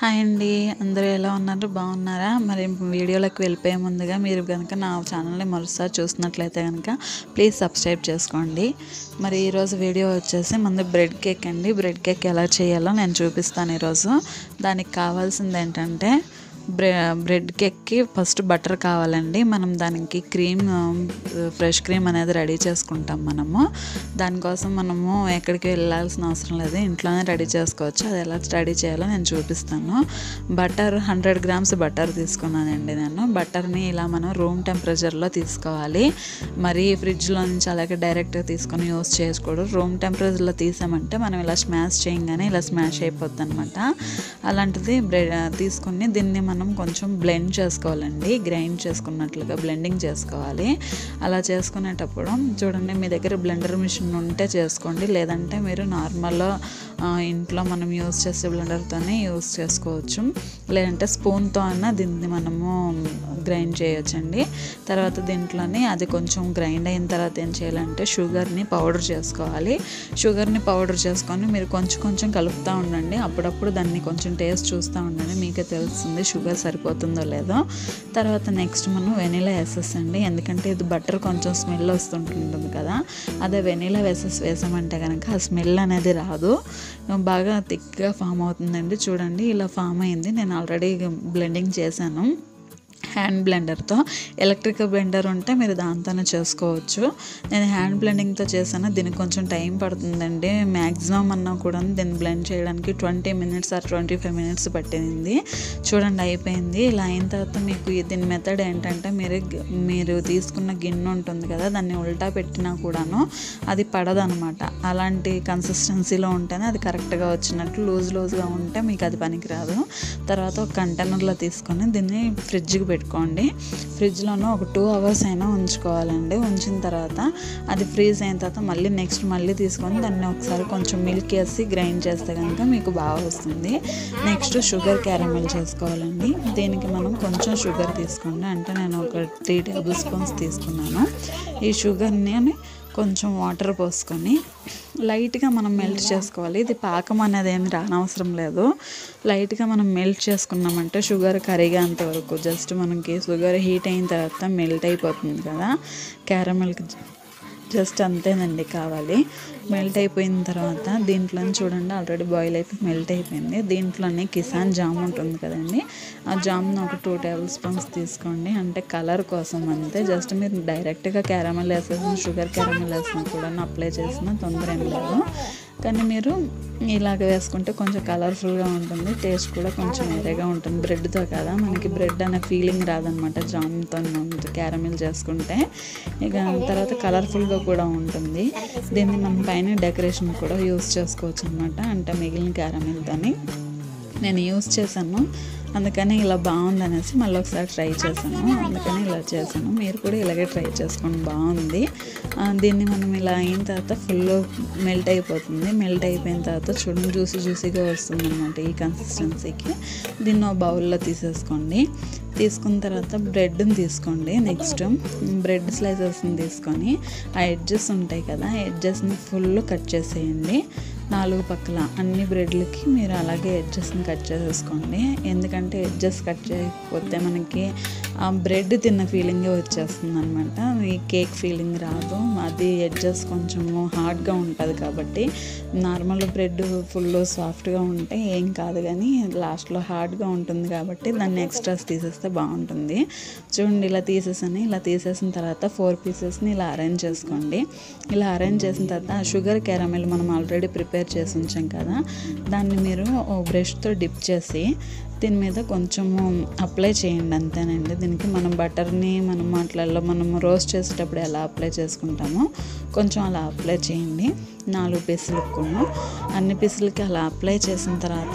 hi అండి అందరూ ఎలా ఉన్నారు బాగున్నారా మరి వీడియోలోకి వెళ్ళిపోయే ముందుగా మీరు కనుక నా ఛానల్ని మరోసారి చూసినట్లయితే కనుక ప్లీజ్ సబ్స్క్రైబ్ చేసుకోండి మరి ఈరోజు వీడియో వచ్చేసి ముందు బ్రెడ్ కేక్ అండి బ్రెడ్ కేక్ ఎలా చేయాలో నేను చూపిస్తాను ఈరోజు దానికి కావాల్సింది ఏంటంటే బ్రె బ్రెడ్ కేక్కి ఫస్ట్ బటర్ కావాలండి మనం దానికి క్రీమ్ ఫ్రెష్ క్రీమ్ అనేది రెడీ చేసుకుంటాం మనము దానికోసం మనము ఎక్కడికి వెళ్ళాల్సిన అవసరం లేదు ఇంట్లోనే రెడీ చేసుకోవచ్చు అది ఎలా రెడీ చేయాలో నేను చూపిస్తాను బటర్ హండ్రెడ్ గ్రామ్స్ బటర్ తీసుకున్నానండి నేను బటర్ని ఇలా మనం రూమ్ టెంపరేచర్లో తీసుకోవాలి మరి ఫ్రిడ్జ్లో నుంచి అలాగే డైరెక్ట్గా తీసుకొని యూస్ చేసుకోవడం రూమ్ టెంపరేచర్లో తీసామంటే మనం ఇలా స్మాష్ చేయగానే ఇలా స్మాష్ అయిపోద్ది అనమాట అలాంటిది బ్రెడ్ తీసుకొని దీన్ని మనం కొంచెం బ్లెండ్ చేసుకోవాలండి గ్రైండ్ చేసుకున్నట్లుగా బ్లెండింగ్ చేసుకోవాలి అలా చేసుకునేటప్పుడు చూడండి మీ దగ్గర బ్లెండర్ మిషన్ ఉంటే చేసుకోండి లేదంటే మీరు నార్మల్ ఇంట్లో మనం యూస్ చేసే బ్లెండర్తోనే యూస్ చేసుకోవచ్చు లేదంటే స్పూన్తో అన్న దీన్ని మనము గ్రైండ్ చేయొచ్చండి తర్వాత దీంట్లోనే అది కొంచెం గ్రైండ్ అయిన తర్వాత ఏం చేయాలంటే షుగర్ని పౌడర్ చేసుకోవాలి షుగర్ని పౌడర్ చేసుకొని మీరు కొంచెం కొంచెం కలుపుతూ ఉండండి అప్పుడప్పుడు దాన్ని కొంచెం టేస్ట్ చూస్తూ ఉండండి మీకే తెలుస్తుంది షుగర్ సరిపోతుందో లేదో తర్వాత నెక్స్ట్ మనం వెనీలా వేసేసండి ఎందుకంటే ఇది బటర్ కొంచెం స్మెల్ వస్తుంటుంది కదా అదే వెనీలా వేసేసి వేసామంటే కనుక ఆ స్మెల్ అనేది రాదు బాగా థిక్గా ఫామ్ అవుతుందండి చూడండి ఇలా ఫామ్ అయింది నేను ఆల్రెడీ బ్లెండింగ్ చేశాను హ్యాండ్ బ్లెండర్తో ఎలక్ట్రికల్ బ్లెండర్ ఉంటే మీరు దాంతోనే చేసుకోవచ్చు నేను హ్యాండ్ బ్లెండింగ్తో చేశాను దీనికి కొంచెం టైం పడుతుందండి మ్యాక్సిమం అన్నా కూడా దీన్ని బ్లెండ్ చేయడానికి twenty minutes or twenty five minutes పట్టింది చూడండి అయిపోయింది ఇలా అయిన తర్వాత మీకు దీని మెథడ్ ఏంటంటే మీరు మీరు తీసుకున్న గిన్నె ఉంటుంది కదా దాన్ని ఉల్టా పెట్టినా కూడాను అది పడదనమాట అలాంటి కన్సిస్టెన్సీలో ఉంటేనే అది కరెక్ట్గా వచ్చినట్టు లూజ్ లూజ్గా ఉంటే మీకు అది పనికిరాదు తర్వాత ఒక కంటైనర్లో తీసుకొని దీన్ని ఫ్రిడ్జ్కి పెట్టుకోండి ఫ్రిడ్జ్లోనూ ఒక టూ అవర్స్ అయినా ఉంచుకోవాలండి ఉంచిన తర్వాత అది ఫ్రీజ్ అయిన తర్వాత మళ్ళీ నెక్స్ట్ మళ్ళీ తీసుకొని దాన్ని ఒకసారి కొంచెం మిల్క్ వేసి గ్రైండ్ చేస్తే కనుక మీకు బాగా వస్తుంది నెక్స్ట్ షుగర్ క్యారమెల్ చేసుకోవాలండి దీనికి మనం కొంచెం షుగర్ తీసుకోండి అంటే నేను ఒక త్రీ టేబుల్ స్పూన్స్ తీసుకున్నాను ఈ షుగర్ని కొంచెం వాటర్ పోసుకొని లైట్గా మనం మెల్ట్ చేసుకోవాలి ఇది పాకం అనేది ఏమి రానవసరం లేదు లైట్గా మనం మెల్ట్ చేసుకున్నామంటే షుగర్ కరిగేంత వరకు జస్ట్ మనకి షుగర్ హీట్ అయిన తర్వాత మెల్ట్ అయిపోతుంది కదా క్యారమెల్కి జస్ట్ అంతేనండి కావాలి మెల్ట్ అయిపోయిన తర్వాత దీంట్లో చూడండి ఆల్రెడీ బాయిల్ అయిపోయి మెల్ట్ అయిపోయింది దీంట్లోనే కిసాన్ జామ్ ఉంటుంది కదండి ఆ జామ్ను ఒక టూ టేబుల్ స్పూన్స్ తీసుకోండి అంటే కలర్ కోసం అంతే జస్ట్ మీరు డైరెక్ట్గా క్యారమెల్ వేసేసిన షుగర్ క్యారమెల్ వేసినా కూడా అప్లై చేసిన తొందర ఏం లేదు కానీ మీరు ఇలాగ వేసుకుంటే కొంచెం కలర్ఫుల్గా ఉంటుంది టేస్ట్ కూడా కొంచెం వేరేగా ఉంటుంది బ్రెడ్తో కదా మనకి బ్రెడ్ అనే ఫీలింగ్ రాదనమాట జామ్తో క్యారమిల్ చేసుకుంటే ఇక తర్వాత కలర్ఫుల్గా కూడా ఉంటుంది దీన్ని మనం పైన డెకరేషన్ కూడా యూస్ చేసుకోవచ్చు అనమాట అంటే మిగిలిన క్యారమిల్తోని నేను యూస్ చేశాను అందుకని ఇలా బాగుంది అనేసి మళ్ళీ ఒకసారి ట్రై చేశాను అందుకని ఇలా చేశాను మీరు కూడా ఇలాగే ట్రై చేసుకోండి బాగుంది దీన్ని మనం ఇలా అయిన తర్వాత ఫుల్ మెల్ట్ అయిపోతుంది మెల్ట్ అయిపోయిన తర్వాత చూడండి జ్యూసీ జ్యూసీగా వస్తుంది అనమాట ఈ కన్సిస్టెన్సీకి దీన్ని ఒక బౌల్లో తీసేసుకోండి తీసుకున్న తర్వాత బ్రెడ్ని తీసుకోండి నెక్స్ట్ బ్రెడ్ స్లైసెస్ని తీసుకొని ఆ ఎడ్జెస్ ఉంటాయి కదా ఎడ్జెస్ని ఫుల్ కట్ చేసేయండి నాలుగు పక్కల అన్ని బ్రెడ్లకి మీరు అలాగే ఎడ్జెస్ని కట్ చేసేసుకోండి ఎందుకంటే ఎడ్జెస్ కట్ చేయకపోతే మనకి ఆ బ్రెడ్ తిన్న ఫీలింగే వచ్చేస్తుంది అనమాట ఈ కేక్ ఫీలింగ్ రాదు అది ఎడ్జెస్ కొంచెము హార్డ్గా ఉంటుంది కాబట్టి నార్మల్ బ్రెడ్ ఫుల్ సాఫ్ట్గా ఉంటే ఏం కాదు కానీ లాస్ట్లో హార్డ్గా ఉంటుంది కాబట్టి దాన్ని ఎక్స్ట్రాస్ తీసేస్తే బాగుంటుంది చూడండి ఇలా తీసేసాను ఇలా తీసేసిన తర్వాత ఫోర్ పీసెస్ని ఇలా అరేంజ్ చేసుకోండి ఇలా అరేంజ్ చేసిన తర్వాత షుగర్ క్యారమెల్ మనం ఆల్రెడీ ప్రిపేర్ చేసి ఉంచాం కదా దాన్ని మీరు ఓ బ్రష్తో డిప్ చేసి దీని మీద కొంచెము అప్లై చేయండి అంతేనండి దీనికి మనం బటర్ని మనం వాటిలలో మనం రోస్ట్ చేసేటప్పుడు ఎలా అప్లై చేసుకుంటామో కొంచెం అలా అప్లై చేయండి నాలుగు పీసులకు కూడా అన్ని పీసులకి అలా అప్లై చేసిన తర్వాత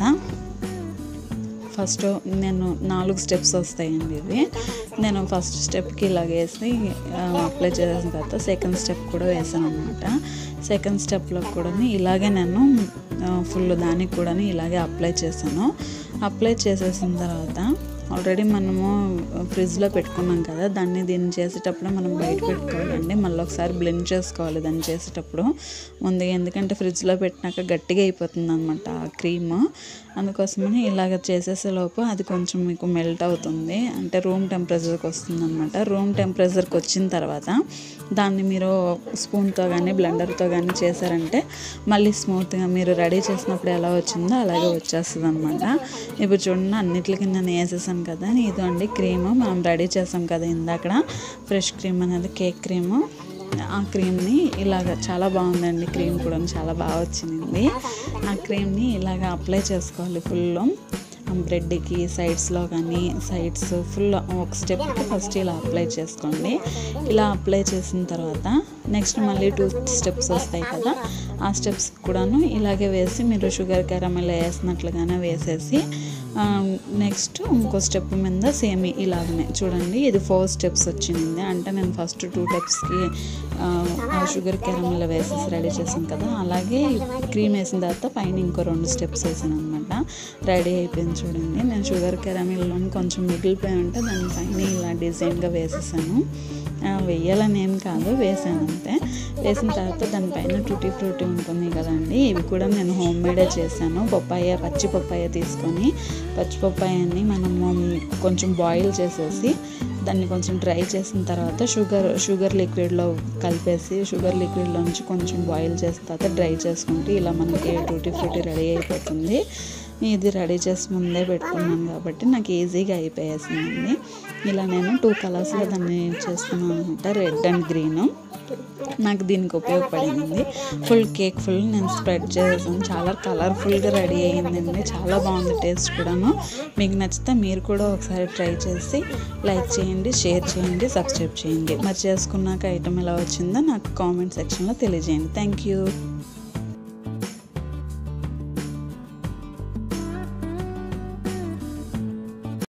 ఫస్ట్ నేను నాలుగు స్టెప్స్ వస్తాయండి ఇవి నేను ఫస్ట్ స్టెప్కి ఇలాగ వేసి అప్లై చేసిన తర్వాత సెకండ్ స్టెప్ కూడా వేసాను అనమాట సెకండ్ స్టెప్లో కూడా ఇలాగే నేను ఫుల్ దానికి కూడా ఇలాగే అప్లై చేశాను అప్లై చేసేసిన తర్వాత ఆల్రెడీ మనము ఫ్రిడ్జ్లో పెట్టుకున్నాం కదా దాన్ని దీన్ని చేసేటప్పుడు మనం బయట పెట్టుకోవాలండి మళ్ళీ ఒకసారి బ్లెండ్ చేసుకోవాలి దాన్ని చేసేటప్పుడు ముందుగా ఎందుకంటే ఫ్రిడ్జ్లో పెట్టినాక గట్టిగా అయిపోతుంది అనమాట ఆ క్రీమ్ అందుకోసమని ఇలాగ చేసేసే లోపు అది కొంచెం మీకు మెల్ట్ అవుతుంది అంటే రూమ్ టెంపరేచర్కి వస్తుంది అనమాట రూమ్ టెంపరేచర్కి వచ్చిన తర్వాత దాన్ని మీరు స్పూన్తో కానీ బ్లెండర్తో కానీ చేశారంటే మళ్ళీ స్మూత్గా మీరు రెడీ చేసినప్పుడు ఎలా వచ్చిందో అలాగే వచ్చేస్తుంది అనమాట ఇప్పుడు చూడండి అన్నిటికి నేను వేసేసాను కదా ఇది అండి క్రీమ్ మనం రెడీ చేసాం కదా ఇందాక ఫ్రెష్ క్రీమ్ అనేది కేక్ క్రీము ఆ క్రీమ్ని ఇలాగ చాలా బాగుందండి క్రీమ్ కూడా చాలా బాగా వచ్చింది ఆ క్రీమ్ని ఇలాగ అప్లై చేసుకోవాలి ఫుల్ బ్రెడ్కి సైడ్స్లో కానీ సైడ్స్ ఫుల్ ఒక స్టెప్కి ఫస్ట్ ఇలా అప్లై చేసుకోండి ఇలా అప్లై చేసిన తర్వాత నెక్స్ట్ మళ్ళీ టూ స్టెప్స్ వస్తాయి కదా ఆ స్టెప్స్ కూడాను ఇలాగే వేసి మీరు షుగర్ క్యారమెల్ వేసినట్లుగానే వేసేసి నెక్స్ట్ ఇంకో స్టెప్ మీద సేమ్ ఇలాగనే చూడండి ఇది ఫోర్ స్టెప్స్ వచ్చింది అంటే నేను ఫస్ట్ టూ స్టెప్స్కి షుగర్ క్యారమిల్ వేసేసి రెడీ చేసాను కదా అలాగే క్రీమ్ వేసిన తర్వాత పైన ఇంకో రెండు స్టెప్స్ వేసాను అనమాట రెడీ అయిపోయింది చూడండి నేను షుగర్ క్యారమిల్లో కొంచెం మిగిలిపోయి ఉంటే దానిపైన ఇలా డిజైన్గా వేసేసాను వేయాలని ఏం కాదు వేసాను అంతే వేసిన తర్వాత దానిపైన టూటీ ఫ్రూటీ ఉంటుంది కదండి ఇవి కూడా నేను హోమ్ మేడే చేశాను పప్పాయ పచ్చి పప్పాయ తీసుకొని పచ్చి పప్పాయని మనము కొంచెం బాయిల్ చేసేసి దాన్ని కొంచెం డ్రై చేసిన తర్వాత షుగర్ షుగర్ లిక్విడ్లో కలిపేసి షుగర్ లిక్విడ్లో నుంచి కొంచెం బాయిల్ చేసిన తర్వాత డ్రై చేసుకుంటే ఇలా మనకి టూటీ ఫ్రూటీ రెడీ అయిపోతుంది ఇది రెడీ చేసి ముందే పెట్టుకున్నాను కాబట్టి నాకు ఈజీగా అయిపోయేసిందండి ఇలా నేను టూ కలర్స్లో దాన్ని చేస్తున్నాను అనమాట రెడ్ అండ్ గ్రీన్ నాకు దీనికి ఉపయోగపడింది ఫుల్ కేక్ ఫుల్ నేను స్ప్రెడ్ చేసాను చాలా కలర్ఫుల్గా రెడీ అయ్యిందండి చాలా బాగుంది టేస్ట్ కూడాను మీకు నచ్చితే మీరు కూడా ఒకసారి ట్రై చేసి లైక్ చేయండి షేర్ చేయండి సబ్స్క్రైబ్ చేయండి మరి చేసుకున్నాక ఐటమ్ ఎలా వచ్చిందో నాకు కామెంట్ సెక్షన్లో తెలియజేయండి థ్యాంక్ యూ